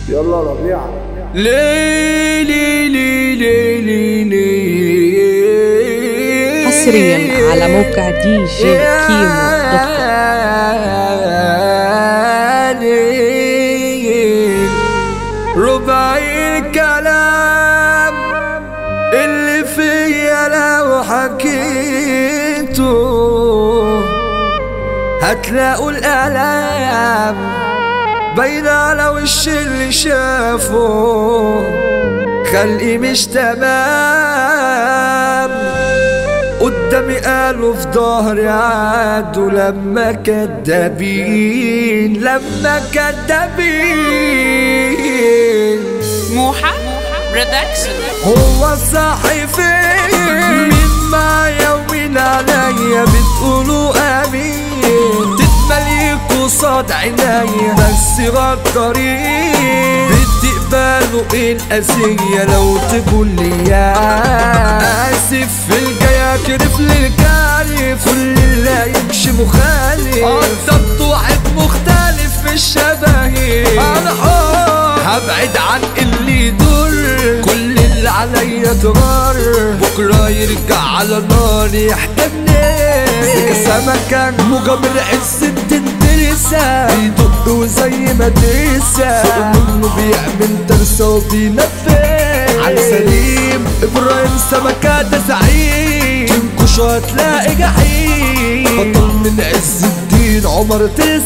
يلا ربيع ليلي ليلي ليلي حصريا على موقع دي جي كيمو دوت كوم. ربع الكلام اللي فيا لو حكيته هتلاقوا الآلام باينة على وش اللي شافه خلقي مش تمام قدامي قالوا في ظهري عادوا لما كدابين لما كدابين موحى برودكشن هو صاحي فين مين معايا ومين عليا بتقولوا امين تتملي قصاد عينيا بس غدارين بدي قباله ايه القاسية لو تقول لي يا اسف في الجاي اكرف للكارف كل اللي يمشي مخالف قدرت واحد مختلف في الشبهي انا حر هبعد عن اللي يضر كل اللي عليا تغار بكره يرجع على نار يحتمني سمكة مجمر عز تندرسة بيدق وزي مدرسة منه بيعمل ترسة وبينفذ على سليم ابراهيم سمكة ده زعيم تنكش هتلاقي جحيم بطل من عز الدين عمر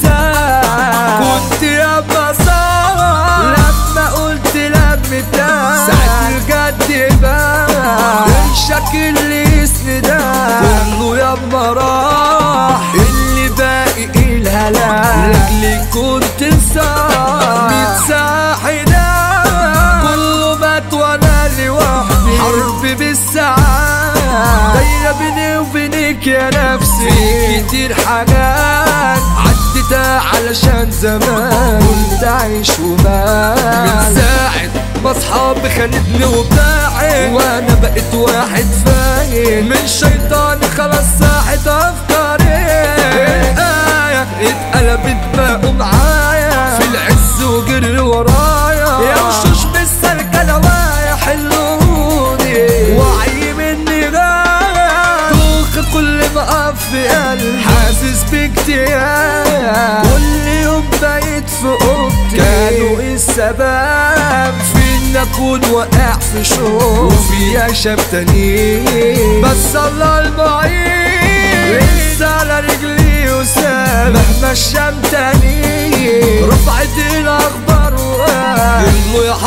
تزعل كنت يا بصار لما قلت لمتها ساعة الجد بقى الشكل اللي يسندها كله ياما راح اللي باقي الهلاك رجلي كنت صاح متساحدة كله مات وانا لوحدي حرب بالساعات دايرة بيني وبينك يا نفسي في كتير حاجات عدتها علشان زمان كنت عايش ومات من ساعة ما اصحابي خانتني وباعت وانا بقيت واحد فاهم من شيطاني خلاص ساحت افكاري الآية اتقلبت بقوا معايا في العز وجري ورايا يا وشوش بالسلكة نوايا حلوني وعي مني غاية دوخ كل ما اقف في قلبي حاسس باكتئاب كل يوم بقيت في اوضتي كانوا السبب في ان اكون واقع في شوق وفي شاب تانيين بس الله المعين لسه على رجلي وسام مهما الشمتاني رفعت الاخبار وقال انه يا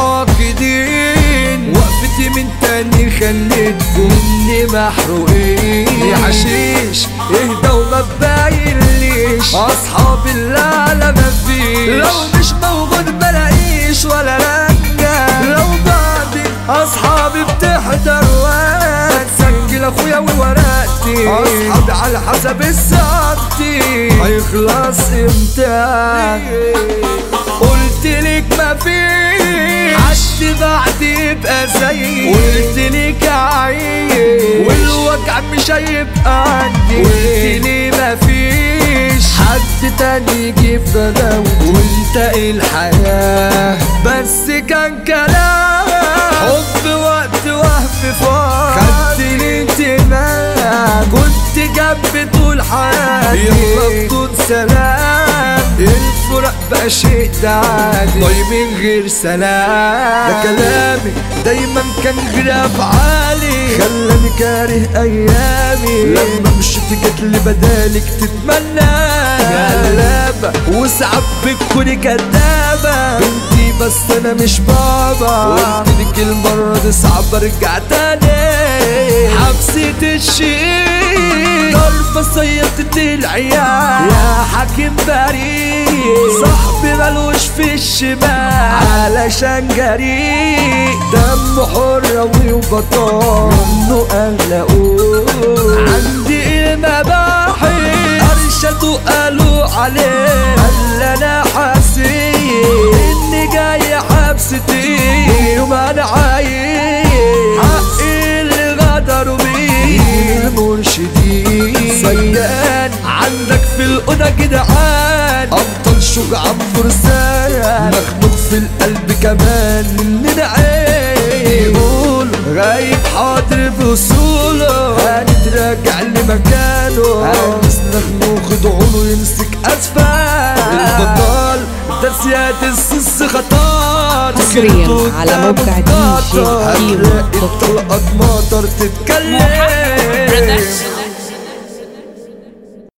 حاقدين وقفتي من تاني خليتكم مني محروقين يا حشيش اهدى وما تباينليش اصحاب اللعلة مفيش لو مش موجود بلاقيش ولا رجع لو بعدي اصحابي بتحضر وقت سجل اخويا وورقتي اصحابي على حسب الساعتي هيخلص امتى قلت لك ما في حد بعد يبقى زيي قلت لك عيب والوجع مش هيبقى عندي قلت لي ما فيش حد تاني يجيب بدوي وانت الحياة بس كان كلام حب وقت وهف فار خدت الانتماء كنت جنبي طول حياتي يلا بدون سلام الفرق بقى شيء ده عادي طيب من غير سلام ده كلامي دايما كان غير افعالي خلاني كاره ايامي لما مشيت جت لي بدالك تتمنى غلابة وساعات بتكوني كدابة بنتي بس انا مش بابا قلت لك المرة دي صعب ارجع تاني حبسة الشيء ضربة صيدت العيال يا حاكم بريء صاحبي ملوش في الشمال علشان جريء دمه حروي وبطال منه قلقوه عندي المباحث ارشدوا قالوا عليه قال انا حاسين اني جاي حبستي يوم انا عايش حقي اللي غدروا بيه المرشدين صيان عندك في الأوضة جدعان أبطال شجعان فرسان مخنوق وفي القلب كمان مننا عيب يقول رايق حاضر بوصوله هنتراجع لمكانه هنسلخ ناخد عونه يمسك اسفل البطال ده سيادة السس خطار حصرياً على موقع دي جي كيمو دوت كوم. الطلقات مطر تتكلم Production